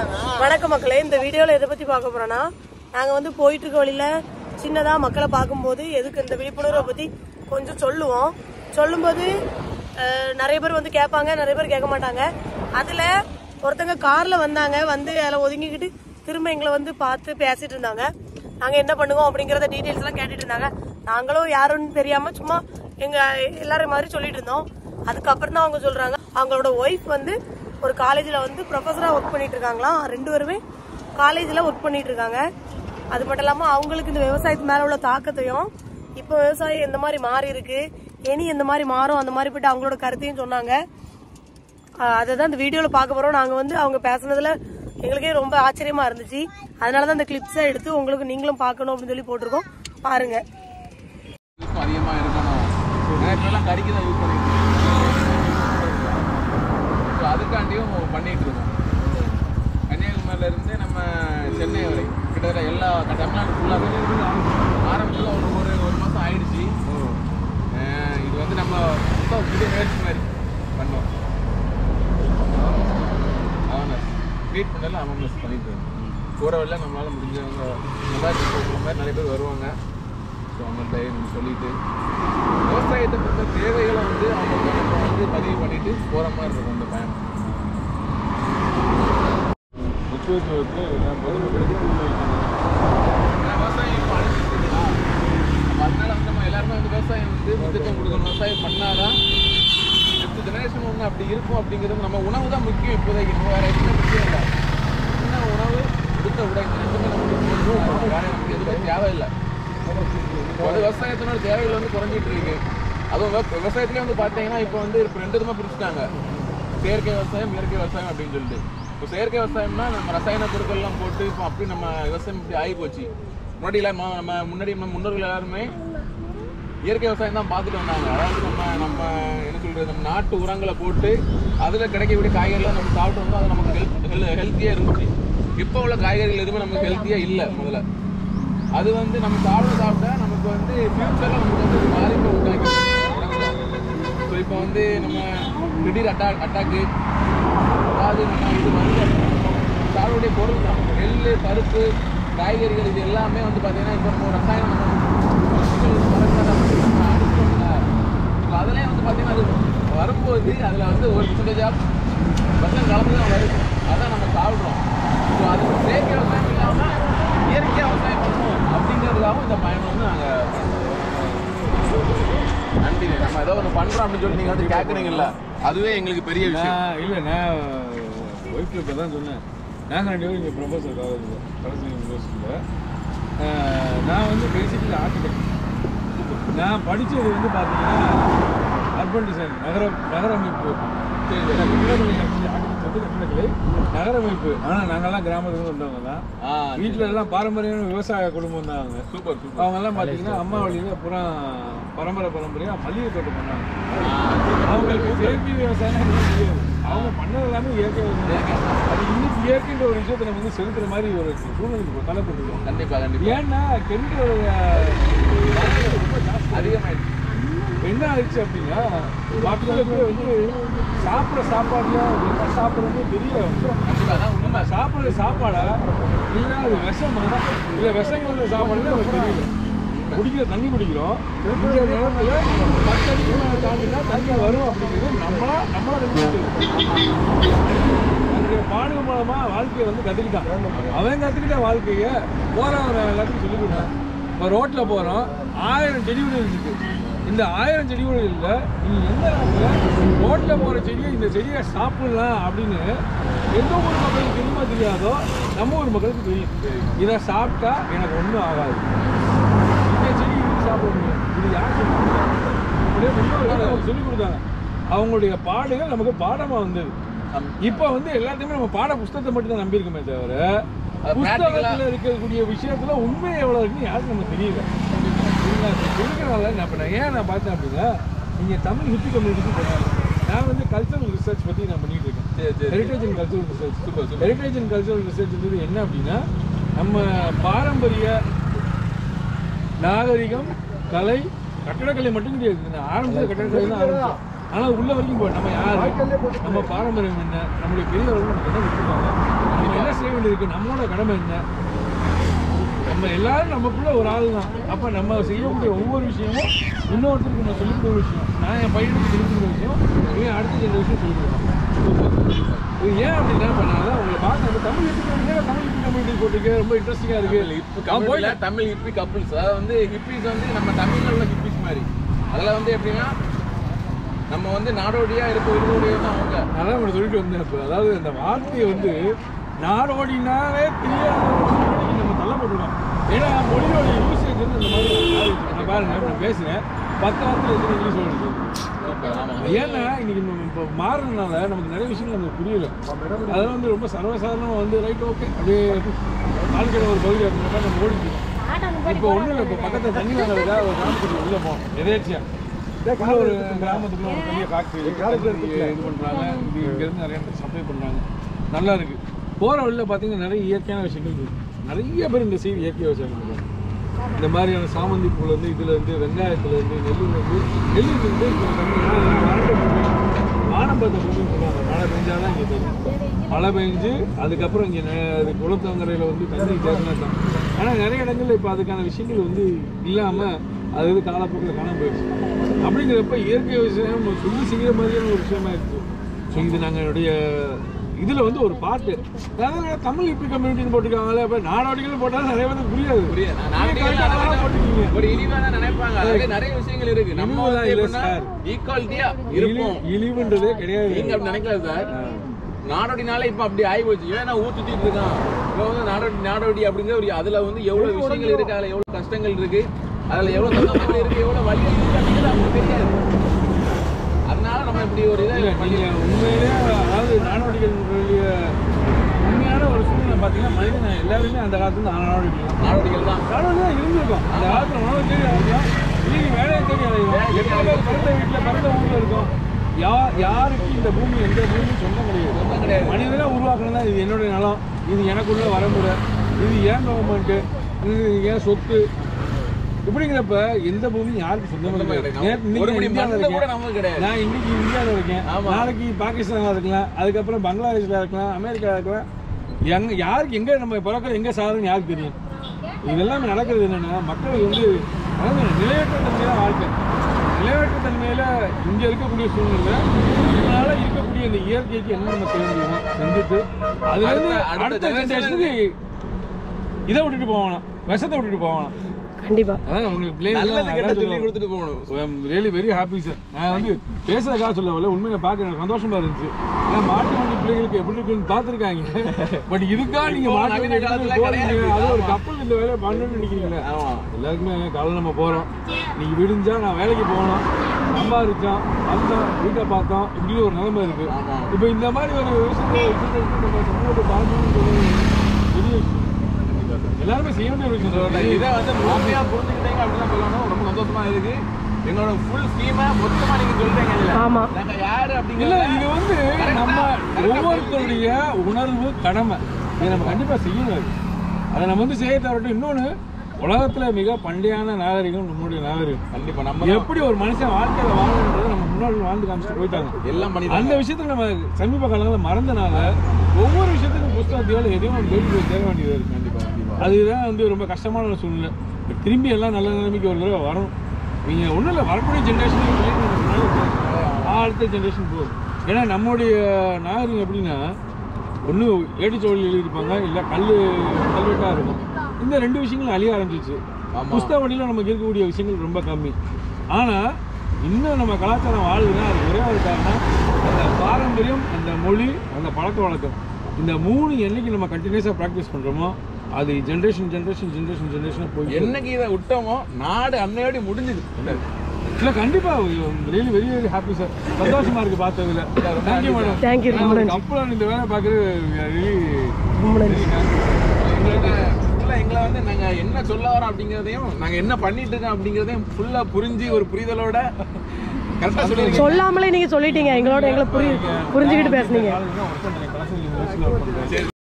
வணக்கம் மக்களே இந்த வீடியோல எதை பத்தி பார்க்க போறோம்னா நாங்க வந்து போயிட்டு இருக்க வழியில சின்னதா மக்களை பார்க்கும்போது எதுக்கு இந்த விழிப்புணர்வை பத்தி கொஞ்சம் சொல்லுவோம் சொல்லும்போது அஹ், நிறைய பேர் வந்து கேட்பாங்க நிறைய பேர் கேட்க மாட்டாங்க அதுல ஒருத்தங்க கார்ல வந்தாங்க வந்து அதில் ஒதுங்கிக்கிட்டு திரும்ப எங்களை வந்து பார்த்து பேசிட்டு இருந்தாங்க நாங்க என்ன பண்ணுவோம் அப்படிங்கறத டீடைல்ஸ் எல்லாம் கேட்டுட்டு இருந்தாங்க நாங்களும் யாருன்னு தெரியாம சும்மா எங்க எல்லாரும் மாதிரி சொல்லிட்டு இருந்தோம் அதுக்கப்புறம் தான் அவங்க சொல்றாங்க அவங்களோட ஒய்ஃப் வந்து ஒரு காலேஜ்ல வந்து ப்ரொஃபஸரா ஒர்க் பண்ணிட்டு இருக்காங்களாம் ரெண்டு பேருமே காலேஜ்ல ஒர்க் பண்ணிட்டு இருக்காங்க அது மட்டும் இல்லாம அவங்களுக்கு இந்த விவசாயத்து மேல உள்ள தாக்கத்தையும் இப்போ விவசாயம் எந்த மாதிரி மாறி இருக்கு இனி எந்த மாதிரி மாறும் அந்த மாதிரி போயிட்டு அவங்களோட கருத்தையும் சொன்னாங்க அதை தான் இந்த வீடியோவில் பார்க்க போகிறோம் நாங்கள் வந்து அவங்க பேசுனதுல எங்களுக்கே ரொம்ப ஆச்சரியமா இருந்துச்சு அதனால தான் இந்த கிளிப்ஸை எடுத்து உங்களுக்கு நீங்களும் பார்க்கணும் அப்படின்னு சொல்லி போட்டிருக்கோம் பாருங்க யூஸ் அதிகமாக இருக்கணும் நேரத்துலலாம் கறிக்கு தான் யூஸ் பண்ணிட்டு ஸோ அதுக்காண்டியும் பண்ணிட்டு இருக்கோம் கன்னியாகுமரியில இருந்து நம்ம சென்னை வரை கிட்டத்தட்ட எல்லா தமிழ்நாடு ஃபுல்லாக ஆரம்பிச்சது ஒரு ஒரு ஒரு மாதம் ஆயிடுச்சு அஹ் இது வந்து நம்ம மொத்தம் புதிய முயற்சி மாதிரி பண்ணோம் அவனஸ் ட்ரீட் பண்ணல அவனஸ் பண்ணிட்டு இருக்கோம் போகிற வழியில நம்மளால முடிஞ்சவங்க இந்த மாதிரி இந்த மாதிரி நிறைய பேர் வருவாங்க ஸோ அவங்கள்ட்ட நம்ம சொல்லிட்டு விவசாயத்தை பொறுத்த தேவைகளை வந்து அவங்க நம்ம வந்து பதிவு பண்ணிட்டு போகிற மாதிரி இருக்கும் இந்த பயணம் ஏன்னா விவசாயம் இப்போ அழிஞ்சிட்டு இருக்குதா? அப்ப அதனால வந்து நம்ம எல்லாருமே வந்து விவசாயம் வந்து முக்கியத்துவம் கொடுக்கணும் விவசாயம் பண்ணாதான் அடுத்த ஜெனரேஷன் ஒன்று அப்படி இருக்கும் அப்படிங்கிறது நம்ம உணவு தான் முக்கியம் இப்போதைக்கு நம்ம வேற எதுவுமே முக்கியம் இல்லை என்ன உணவு கொடுத்த உடை இந்த ரெண்டுமே நமக்கு போதும். வேற நமக்கு எதுவுமே தேவையில்லை இப்போ வந்து விவசாயத்தினோட தேவைகள் வந்து குறைஞ்சிட்டு இருக்கு அதுவும் விவ- விவசாயத்திலே வந்து பார்த்தீங்கன்னா இப்போ வந்து இப்போ ரெண்டு விதமாக பிரிச்சுட்டாங்க செயற்கை விவசாயம் இயற்கை விவசாயம் அப்படின்னு சொல்லிட்டு இப்போ செயற்கை விவசாயம்னா நம்ம ரசாயன பொருட்கள்லாம் போட்டு இப்போ அப்படி நம்ம விவசாயம் இப்படி ஆகி போச்சு முன்னாடிலாம் ம- நம்ம முன்னாடி நம்ம முன்னோர்கள் எல்லாருமே இயற்கை விவசாயம் தான் பார்த்துட்டு வந்தாங்க அதாவது நம்ம நம்ம என்ன சொல்றது நம்ம நாட்டு உரங்களை போட்டு அதில் கிடைக்கக்கூடிய காய்கறிலாம் நம்ம சாப்பிட்டு வந்தோம் அது நமக்கு ஹெல்த் ஹெல்த்தியாக இருந்துச்சு இப்போ உள்ள காய்கறிகள் எதுவுமே நமக்கு ஹெல்த்தியாக இல்லை முதல்ல அது வந்து நம்ம சாப்பிட சாப்பிட நமக்கு வந்து ஃபியூச்சரில் நமக்கு வந்து ஒரு பாதிப்பை உண்டாக்கி ஸோ இப்போ வந்து நம்ம திடீர் அட்டாக் அட்டாக்கு அதாவது நம்ம இது வந்து சாப்பிடக்கூடிய பொருள் தான் நெல் பருப்பு காய்கறிகள் இது எல்லாமே வந்து பார்த்தீங்கன்னா இப்போ நம்ம ரசாயனம் நம்ம அடிச்சோம்ல இப்போ அதிலே வந்து பார்த்தீங்கன்னா அது வரும்போது அதில் வந்து ஒரு பர்சன்டேஜ் ஆஃப் விஷம் கலந்து தான் வருது அதான் நம்ம சாப்பிட்றோம் ஸோ அது செயற்கை விவசாயம் இல்லாமல் இயற்கை விவசாயம் பண்ணணும் அப்படிங்கிறதுக்காகவும் இந்த பயணம் வந்து நாங்கள் நன்றி நம்ம ஏதோ ஒன்று பண்ணுறோம் அப்படின்னு சொல்லி நீங்கள் வந்து கேட்குறீங்கல்ல அதுவே எங்களுக்கு பெரிய விஷயம் நான் இல்லை நான் ஒய்ஃப்ல இப்போ தான் சொன்னேன் நாங்கள் ரெண்டு பேரும் இங்கே ப்ரொஃபஸர் காலேஜில் கடைசி யூனிவர்சிட்டியில் நான் வந்து பேசிக்கலி ஆர்கிடெக்ட் நான் படித்தது வந்து பார்த்தீங்கன்னா அர்பன் டிசைன் நகர நகரமைப்பு சரி, நான் கட்டிடக்கலை actually architect வந்து கட்டிடக்கலை நகரமைப்பு ஆனால் நாங்கள்லாம் கிராமத்துலேருந்து வந்தவங்க தான் ஆ வீட்டில் எல்லாம் பாரம்பரியமான விவசாய குடும்பம் தான் அவங்க சூப்பர் சூப்பர் அவங்க எல்லாம் பார்த்தீங்கன்னா அம்மா வழியில் பூரா பரம்பரை பரம்பரையாக மல்லிகை தோட்டம் பண்ணாங்க அவங்களுக்கு செயற்கை விவசாயம் எதுவும் தெரியாது அவங்க பண்ணது எல்லாமே இயற்கை விவசாயம் அது இன்னைக்கு இயற்கைன்ற ஒரு விஷயத்தை நம்ம வந்து செலுத்துற மாதிரி ஒரு சூழ்நிலைக்கு தள்ளப்பட்டிருக்கோம் கண்டிப்பாக கண்டிப்பாக ஏன்னா கெமிக்கல் அதிகமாயிடுச்சு என்ன ஆயிடுச்சு அப்படின்னா மக்களுக்கு வந்து சாப்பிட்ற சாப்பாடுல என்ன சாப்பிட்றது தெரிய கண்டிப்பாக அதான் உண்மை சாப்பிட்ற சாப்பாடா இல்லை அது விஷமா இல்லை விஷங்கள்ல சாப்பாடுன்னு நமக்கு தெரியல குடிக்கிற தண்ணி குடிக்கிறோம் இந்த நேரத்தில் பத்து அடிக்கு மேலே தாண்டினா தண்ணி வரும் அப்படிங்கிறது நம்மளா நம்மளா தெரிஞ்சுக்கிட்டு தன்னுடைய பாடுக மூலமா வாழ்க்கையை வந்து கற்றுக்கிட்டான் அவன் கற்றுக்கிட்ட வாழ்க்கையை போகிறவன் எல்லாத்துக்கும் சொல்லிக் கொடுத்தான் இப்போ ரோட்டில் போகிறோம் ஆயிரம் செடி கொடிகள் இருக்கு இந்த ஆயிரம் செடி கொடிகளில் நீ எந்த நேரத்தில் ரோட்டில் போகிற செடியை இந்த செடியை சாப்பிடலாம் அப்படின்னு எந்த ஊர் மக்களுக்கு தெரியுமா தெரியாதோ நம்ம ஊர் மக்களுக்கு தெரியும் இதை சாப்பிட்டா எனக்கு ஒன்றும் ஆகாது இந்த செடி இது சாப்பிட முடியும் இது யார் சொல்லி கொடுத்தா? நம்முடைய முன்னோர்கள் நமக்கு சொல்லிக் கொடுத்தாங்க அவங்களுடைய பாடுகள் நமக்கு பாடமா வந்தது இப்போ வந்து எல்லாத்தையுமே நம்ம பாட புஸ்தகத்தை மட்டும் தான் நம்பியிருக்கோமே தவிர அது புஸ்தகத்தில் இருக்கக்கூடிய விஷயத்துல உண்மை எவ்வளவு இருக்குன்னு யாருக்கும் நம்ம தெரியல சரிங்களா? இருக்கிறனால நான் இப்போ நான் ஏன் நான் பார்த்தேன் அப்படின்னா நீங்க தமிழ் ஹிப்பி கம்யூனிட்டிக்கு போனாங்க நான் வந்து கல்ச்சரல் ரிசர்ச் பத்தி நான் பண்ணிட்டு இருக்கேன் சரி சரி heritage and cultural research super super heritage and cultural research வந்து என்ன அப்படின்னா நம்ம பாரம்பரிய நாகரிகம் கலை கட்டடக்கலை மட்டும் கிடையாது நான் ஆரம்பிச்சது கட்டடக்கலை தான் ஆரம்பிச்சோம் ஆனால் உள்ள வரைக்கும் போய் நம்ம யார் நம்ம பாரம்பரியம் என்ன நம்முடைய பெரியவர்கள் நமக்கு என்ன விட்டுருக்காங்க நம்ம என்ன வேண்டியிருக்கு நம்மளோட கடமை என்ன நம்ம எல்லாரும் நமக்குள்ள ஒரு ஆள் தான் அப்ப நம்ம செய்யக்கூடிய ஒவ்வொரு விஷயமும் இன்னொருத்தருக்கு நம்ம சொல்லிக் கொடுக்குற விஷயம் நான் என் பையனுக்கு சொல்லிக் கொடுக்குற விஷயம் இவன் அடுத்த ஜெனரேஷன் சொல்லிக் கொடுக்கணும் இது ஏன் அப்படின்னா இப்போ நான் தான் உங்களை பார்க்க தமிழ் எப்படி தமிழ் எப்படி கம்யூனிட்டி போட்டிருக்கேன் ரொம்ப இன்ட்ரெஸ்டிங்காக இருக்கு இப்போ நான் போய் கம்யூனிட்டியில் தமிழ் ஹிப்பி கப்புள்ஸ் அதாவது வந்து ஹிப்பிஸ் வந்து நம்ம தமிழ்ல உள்ள ஹிப்பிஸ் மாதிரி அதில் வந்து எப்படின்னா நம்ம வந்து நாடோடியா இருக்க இருந்தோடைய தான் அவங்க அதான் உங்களை சொல்லிட்டு வந்தேன் இப்போ அதாவது இந்த வார்த்தையை வந்து நாடோடினாலே தெரியாத ஒரு சூழ்நிலைக்கு நம்ம தள்ளப்பட்டுருக்கோம் ஏன்னா மொழியோட யூசேஜ் வந்து இந்த மாதிரி மாறிடுச்சு. நான் பாருங்க நான் பேசுகிறேன் பத்து வாரத்தில் எத்தனை இங்கிலீஷ் வருது ஆமா ஏன்னா இன்னைக்கு நம்ம இப்போ மாறினால நமக்கு நிறைய விஷயங்கள் நமக்கு புரியல அதெல்லாம் வந்து ரொம்ப சர்வசாதாரணமாக வந்து ரைட் ஓகே அப்படியே வாழ்க்கையில் ஒரு பகுதி அப்படின்ற மாதிரி நம்ம ஓடிட்டு இப்போ ஒன்றும் இல்லை இப்போ பக்கத்தில் தண்ணி வாங்குறதுக்காக ஒரு கிராமத்துக்கு உள்ளே போனோம் எதேச்சியா உள்ள ஒரு கிராமத்துக்குள்ள ஒரு பெரிய ஃபேக்ட்ரி இது பண்ணுறாங்க இது இங்கேருந்து நிறைய இடத்துல சப்ளை பண்ணுறாங்க நல்லா இருக்கு போகிற வழியில் பார்த்தீங்கன்னா நிறைய இயற்கையான விஷயங்கள் இருக்கு நிறைய பேர் இந்த சைடு இயற்கை விவசாயம் பண்ணுறாங்க இந்த மாதிரியான சாமந்தி பூலேருந்து இதுலேருந்து வெங்காயத்துலேருந்து நெல்லுலேருந்து நெல்லுலேருந்து வறண்ட பூமி வானம்பத்த பூமின்னு சொல்லுவாங்க மழை பெஞ்சாதான் இங்கே தெரியும் மழை பெஞ்சு அதுக்கப்புறம் இங்கே அது குளத்தங்கரையில் வந்து தண்ணி தேர்னா தான் ஆனால் நிறைய இடங்கள்ல இப்போ அதுக்கான விஷயங்கள் வந்து இல்லாமல் அது வந்து காலப்போக்கில் காணாம போயிடுச்சு அப்படிங்கிறப்ப இயற்கை விவசாயம் நம்ம சொல்லி செய்கிற மாதிரியான ஒரு விஷயமா இருக்குது ஸோ இது நாங்கள் என்னுடைய இதில் வந்து ஒரு பாட்டு அதாவது தமிழ் இப்படி கம்யூனிட்டின்னு போட்டிருக்காங்களே அப்போ நாடோடிகள் போட்டாலும் நிறைய பேருக்கு புரியாது புரியுது நான் நீங்க நாட்டுக்கு correct ஆ தான் போட்டிருக்கீங்க. ஒரு இழிவா தான் நினைப்பாங்க அதுல நிறைய விஷயங்கள் இருக்கு நம்ம இழிவுலாம் வந்து இல்ல எப்படின்னா சார். ஈக்குவாலிட்டியா இருப்போம் இழி- இழிவுன்றதே கிடையாது நீங்க அப்படி நினைக்கல சார் நாடோடினால இப்ப அப்படி ஆகி போச்சு ஏன்னா ஊத்துட்டிட்டு இருக்கான் இவன் வந்து நாடோடி நாடோடி அப்படிங்கிற ஒரு அதுல வந்து எவ்வளவு விஷயங்கள் இருக்கு அதுல எவ்வளவு கஷ்டங்கள் இருக்கு அதுல எவ்வளவு சந்தோஷங்கள் இருக்கு எவ்வளவு வழிகள் இருக்கு அப்படிங்கிறது அவங்களுக்கு தெரியாது அதனால நம்ம இப்படி ஒரு இல்ல, இதை நீங்க உண்மையிலே அதாவது நாடோடிகளுடைய உண்மையான ஒரு சூழ்நிலை பார்த்தீங்கன்னா மனிதன் எல்லாருமே அந்த காலத்துல இருந்து நாடோடிகள் தான். நாடோடிகள் தான் நாடோடி தான் இருந்திருக்கும் அந்த காலத்துல உணவு தேடி அலைஞ்சோம் இன்னைக்கு வேலையை தேடி அலைகிறோம் எத்தனை பேர் பிறந்த வீட்டில் பிறந்த ஊர்ல இருக்கோம் யா யாருக்கு இந்த பூமி எந்த பூமி சொந்தம் கிடையாது சொந்தம் கிடையாது. மனிதனா உருவாக்கணும் தான் இது என்னுடைய நிலம் இது எனக்குள்ள வரமுறை இது ஏன் கவர்மெண்ட்டு இது ஏன் சொத்து இப்படிங்கிறப்ப எந்த பூமி யாருக்கு சொந்தம் சொந்தமே கிடையாது கிடையாது. நேத்து- இன்னைக்கு ஒரு படி இந்தியாவுல மண்ணு கூட இருக்கேன். நமக்கு கிடையாது நான் இன்னைக்கு இந்தியாவில் இருக்கேன் ஆமா. நாளைக்கு பாகிஸ்தானில் இருக்கலாம் அதுக்கப்புறம் பங்களாதேஷ்ல இருக்கலாம் அமெரிக்கா இருக்கலாம் எங்க யாருக்கு எங்க நம்ம பிறக்கிற எங்க சாகுன்னு யாருக்கு தெரியும் இதெல்லாம் நடக்கிறது என்னன்னா மக்கள் வந்து அதாவது நிலையற்ற தன்மையில வாழ்க்கை நிலையற்ற தன்மையில இங்க இருக்கக்கூடிய சூழ்நிலை இதனால இருக்கக்கூடிய இந்த இயற்கைக்கு என்ன நம்ம செய்ய முடியுமோ செஞ்சுட்டு அதுல இருந்து அடுத்த- அடுத்த அடுத்த generation ஜெனரேஷனுக்கு இதை விட்டுட்டு போவானா விஷத்தை விட்டுட்டு போவானா கண்டிப்பா அதான் உங்களுக்கு நல்லது கெட்ட சொல்லி பிளேஸ் கொடுத்துட்டு போகணும் ரியலி வெரி ஹாப்பி சார் நான் வந்து பேசுறதுக்காக சொல்லவில்லை உண்மையில பார்க்க எனக்கு சந்தோஷமா இருந்துச்சு ஏன்னா மாட்டு வண்டி பிள்ளைகளுக்கு எப்படி இருக்குன்னு பார்த்துருக்காங்க பட் இதுக்காக நீங்க இப்போ மாட்டு நவீன வண்டி காலத்துல எடுத்துட்டு போறீங்க கிடையாது. அது ஒரு ஆமா. கப்பல் இந்த வேலையை பண்ணணும்னு நினைக்கிறீங்களா ஆமா எல்லாருக்குமே காலையில் நம்ம போகிறோம் இன்னைக்கு விடிஞ்சா நான் வேலைக்கு போகணும் சம்பாதிச்சோம் வந்தோம் வீட்டை பார்த்தோம் இப்படி ஒரு நிலைமை இருக்கு ஆமா. இப்போ இந்த மாதிரி ஒரு விஷயத்தை வச்சுட்டு நம்ம சமூகத்தை பார்க்கணுன்றது பெரிய விஷயம் எல்லாருமே செய்ய வேண்டிய ஒரு விஷயம் இதோட தான். இதை வந்து முழுமையா புரிஞ்சுக்கிட்டீங்க அப்படின்னு தான் சொல்லணும் ரொம்ப சந்தோஷமா இருக்கு எங்களோட ஃபுல் ஸ்கீமை மொத்தமா நீங்க சொல்றீங்க இதுல ஆமா. நாங்க யாரு இல்ல அப்படிங்கறத இது வந்து correct ஆ- நம்ம correct ஆ ஒவ்வொருத்தருடைய உணர்வு கடமை இதை நம்ம கண்டிப்பா செய்யணும் அது. அதை நம்ம வந்து செய்ய தவிரட்டும் இன்னொன்னு உலகத்துல மிக பண்டையான நாகரிகம் நம்மளுடைய நாகரிகம் கண்டிப்பா நம்ம தான் எப்படி ஒரு மனுஷன் வாழ்க்கையில வாழணுன்றதை நம்ம முன்னோர்கள் வாழ்ந்து காமிச்சிட்டு போயிட்டாங்க எல்லாம் பண்ணி அந்த விஷயத்துல நம்ம சமீப காலங்களில் மறந்தனால ஒவ்வொரு விஷயத்துக்கும் புஸ்தகத்தையோ இல்லை எதையும் நம்ம தேடி போய் தேட வேண்டியது இருக்கு கண்டிப்பா கண்டிப்பா அதுதான் வந்து ரொம்ப கஷ்டமான ஒரு சூழ்நிலை இப்ப திரும்பி எல்லாம் நல்ல நிலைமைக்கு ஒரு தடவை வரணும் நீங்க ஒன்றும் இல்லை வரக்கூடிய ஜென்ரேஷன் அடுத்த ஜென்ரேஷன் போகும் ஏன்னா நம்முடைய நாகரிகம் எப்படின்னா ஒன்று ஏடிச்சோழி எழுதியிருப்பாங்க இல்லை கல் கல்வெட்டாக இருக்கும் இந்த ரெண்டு விஷயங்களும் அழிய ஆரம்பிச்சிச்சு ஆமா. புஸ்தக வழியில் நமக்கு இருக்கக்கூடிய விஷயங்கள் ரொம்ப கம்மி ஆனால் இன்னும் நம்ம கலாச்சாரம் வாழுதுன்னா அது ஒரே ஒரு காரணம் அந்த பாரம்பரியம் அந்த மொழி அந்த பழக்க வழக்கம் இந்த மூணு என்னைக்கு நம்ம கண்டினியூஸாக ப்ராக்டிஸ் பண்ணுறோமோ அது ஜென்ரேஷன் ஜென்ரேஷன் ஜென்ரேஷன் ஜென்ரேஷனாக போய் என்னைக்கு இதை விட்டோமோ நாடு அன்னையோட முடிஞ்சுது இல்லை கண்டிப்பாக really very very happy sir சந்தோஷமா இருக்கு பார்த்ததுல தேங்க்யூ மேடம் Thank you, ரொம்ப நன்றி. கப்பல் இந்த வேலை பார்க்குறது ரியலி ரொம்ப நன்றி எங்களை ஃபுல்லா எங்களை வந்து நாங்க என்ன சொல்ல வரோம் அப்படிங்கறதையும் நாங்க என்ன பண்ணிட்டு இருக்கோம் அப்படிங்கறதையும் ஃபுல்லா புரிஞ்சு ஒரு புரிதலோட கரெக்டா சொல்லிருக்கீங்க சொல்லாமலே நீங்க சொல்லிட்டீங்க எங்களோட எங்களை புரி புரிஞ்சுக்கிட்டு பேசுனீங்க ஒருத்தர் எனக்கு கடைசி யூனிவர்சிட்டியில் ஒர்க் பண்ணுறேன்